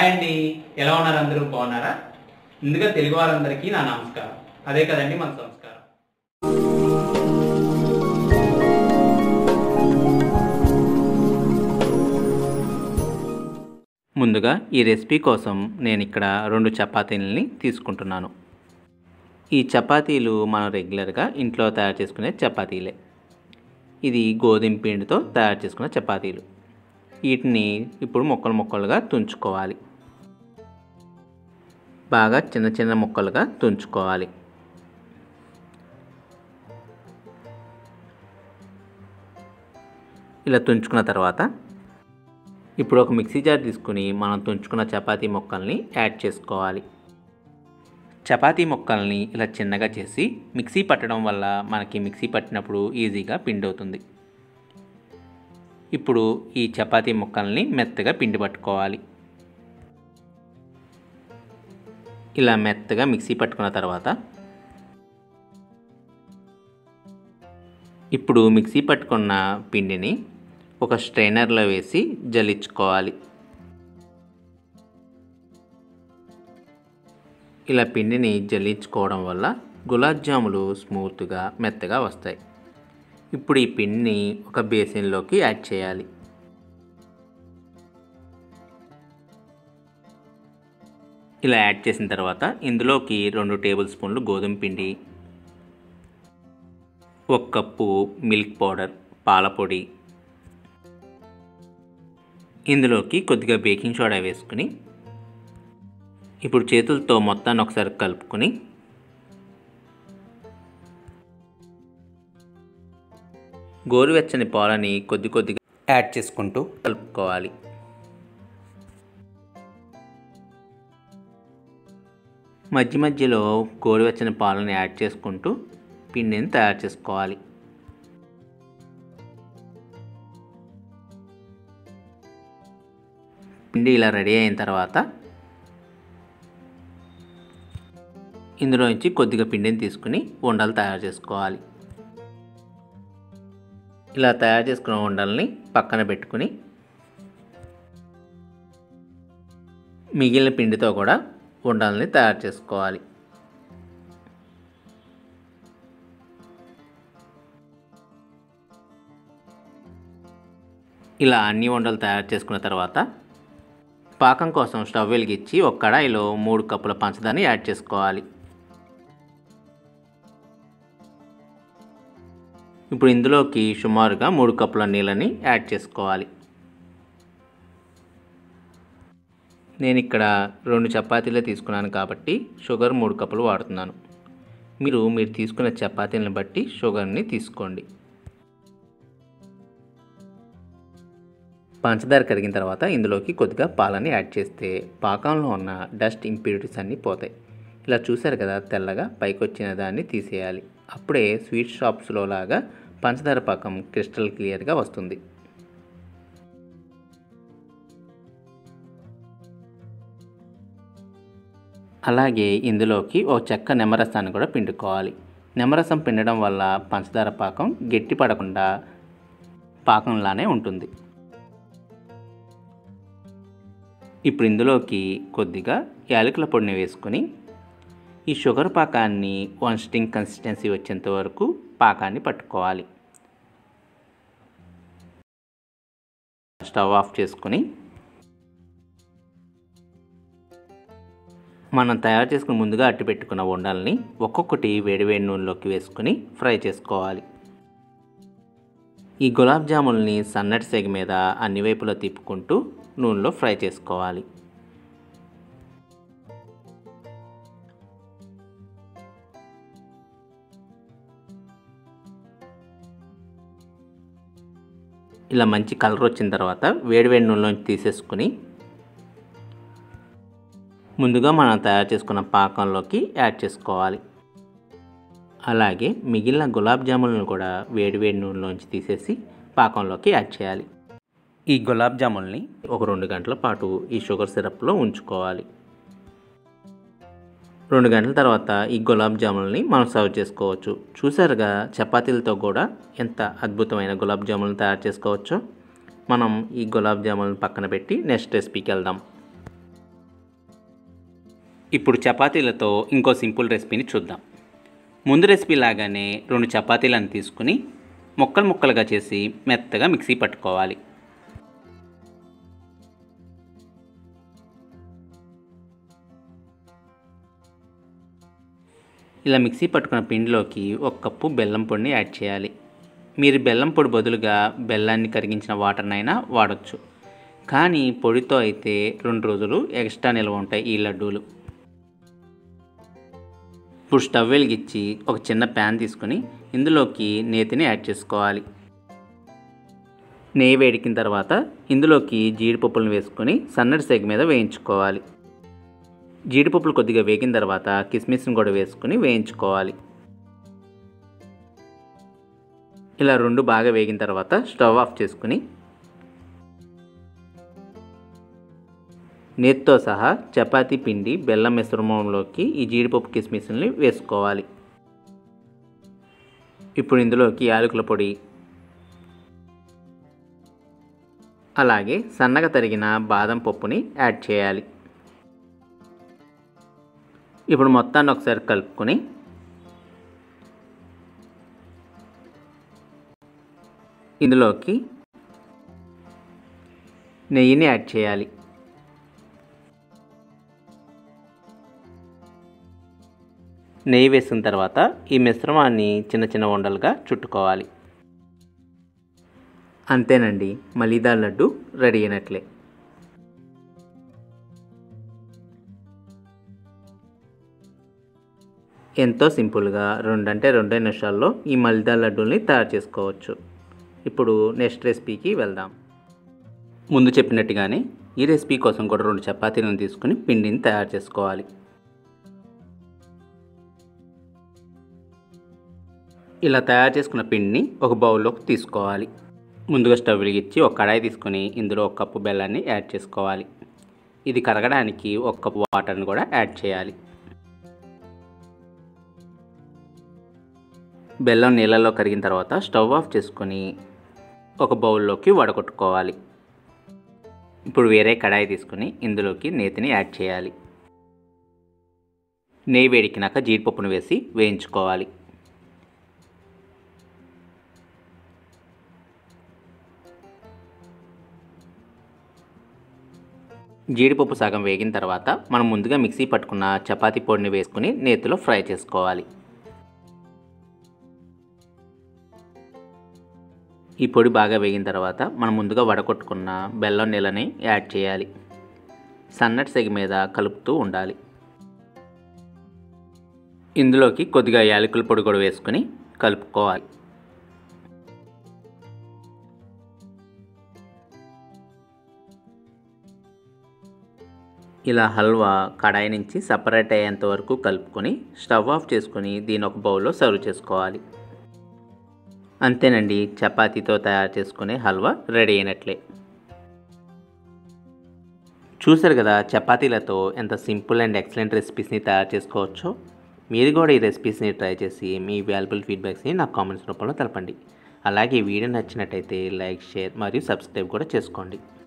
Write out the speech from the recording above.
hi అండి ఎలా ఉన్నారు అందరూ బాగున్నారా ముందుగా తెలుగు వారందరికీ నా నమస్కారం అదే కదండి మన సంస్కారం ముందుగా ఈ రెసిపీ కోసం నేను ఇక్కడ రెండు చపాతీలని తీసుకుంటున్నాను ఈ చపాతీలు మనం రెగ్యులర్గా ఇంట్లో తయారు చేసుకునే చపాతీలే ఇది గోధుమ పిండితో తయారు చేసుకున్న చపాతీలు వీటిని ఇప్పుడు ముక్కలు ముక్కలుగా తుంచుకోవాలి బాగా చిన్న చిన్న ముక్కలుగా తుంచుకోవాలి ఇలా తుంచుకున్న తర్వాత ఇప్పుడు ఒక మిక్సీ జార్ తీసుకుని మనం తుంచుకున్న చపాతీ ముక్కల్ని యాడ్ చేసుకోవాలి చపాతీ ముక్కల్ని ఇలా చిన్నగా చేసి మిక్సీ పట్టడం వల్ల మనకి మిక్సీ పట్టినప్పుడు ఈజీగా పిండి అవుతుంది ఇప్పుడు ఈ చపాతీ ముక్కల్ని మెత్తగా పిండి పట్టుకోవాలి ఇలా మెత్తగా మిక్సీ పట్టుకున్న తర్వాత ఇప్పుడు మిక్సీ పట్టుకున్న పిండిని ఒక స్ట్రైనర్లో వేసి జల్లించుకోవాలి ఇలా పిండిని జల్లించుకోవడం వల్ల గులాబ్ జాములు స్మూత్గా మెత్తగా వస్తాయి ఇప్పుడు ఈ పిండిని ఒక బేసిన్లోకి యాడ్ చేయాలి ఇలా యాడ్ చేసిన తర్వాత ఇందులోకి రెండు టేబుల్ స్పూన్లు గోధుమ పిండి ఒక కప్పు మిల్క్ పౌడర్ పాల పొడి ఇందులోకి కొద్దిగా బేకింగ్ సోడా వేసుకుని ఇప్పుడు చేతులతో మొత్తాన్ని ఒకసారి కలుపుకొని గోరువెచ్చని పాలని కొద్ది కొద్దిగా యాడ్ చేసుకుంటూ కలుపుకోవాలి మధ్య మధ్యలో గోరువెచ్చని పాలను యాడ్ చేసుకుంటూ పిండిని తయారు చేసుకోవాలి పిండి ఇలా రెడీ అయిన తర్వాత ఇందులో నుంచి కొద్దిగా పిండిని తీసుకుని ఉండలు తయారు చేసుకోవాలి ఇలా తయారు చేసుకున్న ఉండల్ని పక్కన పెట్టుకుని మిగిలిన పిండితో కూడా ఉండల్ని తయారు చేసుకోవాలి ఇలా అన్ని వంటలు తయారు చేసుకున్న తర్వాత పాకం కోసం స్టవ్ వెలిగించి ఒక కడాయిలో మూడు కప్పుల పంచదారని యాడ్ చేసుకోవాలి ఇప్పుడు ఇందులోకి సుమారుగా మూడు కప్పుల నీళ్ళని యాడ్ చేసుకోవాలి నేను ఇక్కడ రెండు చపాతీలే తీసుకున్నాను కాబట్టి షుగర్ మూడు కప్పులు వాడుతున్నాను మీరు మీరు తీసుకున్న చపాతీలను బట్టి షుగర్ని తీసుకోండి పంచదార కరిగిన తర్వాత ఇందులోకి కొద్దిగా పాలని యాడ్ చేస్తే పాకంలో ఉన్న డస్ట్ ఇంప్యూరిటీస్ అన్నీ పోతాయి ఇలా చూశారు కదా తెల్లగా పైకి వచ్చిన దాన్ని తీసేయాలి అప్పుడే స్వీట్ షాప్స్లో లాగా పంచదార పాకం క్రిస్టల్ క్లియర్గా వస్తుంది అలాగే ఇందులోకి ఒక చెక్క నిమ్మరసాన్ని కూడా పిండుకోవాలి నిమ్మరసం పిండడం వల్ల పంచదార పాకం గట్టి పడకుండా పాకంలానే ఉంటుంది ఇప్పుడు ఇందులోకి కొద్దిగా యాలకుల పొడిని వేసుకొని ఈ షుగర్ పాకాన్ని వన్ స్టింగ్ కన్సిస్టెన్సీ వచ్చేంత వరకు పాకాన్ని పట్టుకోవాలి స్టవ్ ఆఫ్ చేసుకొని మనం తయారు చేసుకుని ముందుగా అట్టి పెట్టుకున్న వండల్ని ఒక్కొక్కటి వేడివేడి నూనెలోకి వేసుకుని ఫ్రై చేసుకోవాలి ఈ గులాబ్ జాముల్ని సన్నటి సెగ మీద అన్ని వైపులా తిప్పుకుంటూ నూనెలో ఫ్రై చేసుకోవాలి ఇలా మంచి కలర్ వచ్చిన తర్వాత వేడివేడి నూనెలోంచి తీసేసుకుని ముందుగా మనం తయారు చేసుకున్న పాకంలోకి యాడ్ చేసుకోవాలి అలాగే మిగిలిన గులాబ్ జాములను కూడా వేడివేడి నూనెలోంచి తీసేసి పాకంలోకి యాడ్ చేయాలి ఈ గులాబ్ జాముల్ని ఒక రెండు గంటల పాటు ఈ షుగర్ సిరప్లో ఉంచుకోవాలి రెండు గంటల తర్వాత ఈ గులాబ్ జాములని మనం సర్వ్ చేసుకోవచ్చు చూసారుగా చపాతీలతో కూడా ఎంత అద్భుతమైన గులాబ్ జాములను తయారు చేసుకోవచ్చో మనం ఈ గులాబ్ జాములను పక్కన పెట్టి నెక్స్ట్ రెసిపీకి వెళ్దాం ఇప్పుడు చపాతీలతో ఇంకో సింపుల్ రెసిపీని చూద్దాం ముందు రెసిపీ లాగానే రెండు చపాతీలను తీసుకుని ముక్కలు ముక్కలుగా చేసి మెత్తగా మిక్సీ పట్టుకోవాలి ఇలా మిక్సీ పట్టుకున్న పిండిలోకి ఒక కప్పు బెల్లం పొడిని యాడ్ చేయాలి మీరు బెల్లం పొడి బదులుగా బెల్లాన్ని కరిగించిన వాటర్నైనా వాడచ్చు కానీ పొడితో అయితే రెండు రోజులు ఎక్స్ట్రా నిల్వ ఉంటాయి ఈ లడ్డూలు ఇప్పుడు స్టవ్ వెలిగించి ఒక చిన్న ప్యాన్ తీసుకొని ఇందులోకి నేతిని యాడ్ చేసుకోవాలి నెయ్యి వేడికిన తర్వాత ఇందులోకి జీడిపప్పులను వేసుకొని సన్నటి సెగ మీద వేయించుకోవాలి జీడిపప్పులు కొద్దిగా వేగిన తర్వాత కిస్మిస్ని కూడా వేసుకొని వేయించుకోవాలి ఇలా రెండు బాగా వేగిన తర్వాత స్టవ్ ఆఫ్ చేసుకుని నేతితో సహా చపాతీ పిండి బెల్లం మిశ్రమంలోకి ఈ జీడిపప్పు కిస్మిస్ని వేసుకోవాలి ఇప్పుడు ఇందులోకి యాలకుల పొడి అలాగే సన్నగా తరిగిన బాదం పప్పుని యాడ్ చేయాలి ఇప్పుడు మొత్తాన్ని ఒకసారి కలుపుకొని ఇందులోకి నెయ్యిని యాడ్ చేయాలి నెయ్యి వేసిన తర్వాత ఈ మిశ్రమాన్ని చిన్న చిన్న ఉండలుగా చుట్టుకోవాలి అంతేనండి మలీదా లడ్డు రెడీ అయినట్లే ఎంతో సింపుల్గా రెండంటే రెండే నిమిషాల్లో ఈ మలిదా లడ్డూల్ని తయారు చేసుకోవచ్చు ఇప్పుడు నెక్స్ట్ రెసిపీకి వెళ్దాం ముందు చెప్పినట్టుగానే ఈ రెసిపీ కోసం కూడా రెండు చపాతీలను తీసుకుని పిండిని తయారు చేసుకోవాలి ఇలా తయారు చేసుకున్న పిండిని ఒక బౌల్లోకి తీసుకోవాలి ముందుగా స్టవ్ వెలిగించి ఒక కడాయి తీసుకొని ఇందులో ఒక కప్పు బెల్లాన్ని యాడ్ చేసుకోవాలి ఇది కరగడానికి ఒక కప్పు వాటర్ని కూడా యాడ్ చేయాలి బెల్లం నీళ్ళలో కరిగిన తర్వాత స్టవ్ ఆఫ్ చేసుకొని ఒక బౌల్లోకి వడగొట్టుకోవాలి ఇప్పుడు వేరే కడాయి తీసుకుని ఇందులోకి నేతిని యాడ్ చేయాలి నెయ్యి వేడికినాక జీడిపప్పును వేసి వేయించుకోవాలి జీడిపప్పు సగం వేగిన తర్వాత మనం ముందుగా మిక్సీ పట్టుకున్న చపాతీ పొడిని వేసుకుని నేతిలో ఫ్రై చేసుకోవాలి ఈ పొడి బాగా వేగిన తర్వాత మనం ముందుగా వడకొట్టుకున్న బెల్లం నీళ్ళని యాడ్ చేయాలి సన్నటి సెగ మీద కలుపుతూ ఉండాలి ఇందులోకి కొద్దిగా యాలకుల పొడి కూడా వేసుకుని కలుపుకోవాలి ఇలా హల్వా కడాయి నుంచి సపరేట్ అయ్యేంత వరకు కలుపుకొని స్టవ్ ఆఫ్ చేసుకొని దీని ఒక బౌల్లో సర్వ్ చేసుకోవాలి అంతేనండి చపాతీతో తయారు చేసుకునే హల్వా రెడీ అయినట్లే చూసారు కదా చపాతీలతో ఎంత సింపుల్ అండ్ ఎక్సలెంట్ రెసిపీస్ని తయారు చేసుకోవచ్చో మీరు కూడా ఈ రెసిపీస్ని ట్రై చేసి మీ వాల్యుబుల్ ఫీడ్బ్యాక్స్ని నాకు కామెంట్స్ రూపంలో తెలపండి అలాగే వీడియో నచ్చినట్టయితే లైక్ షేర్ మరియు సబ్స్క్రైబ్ కూడా చేసుకోండి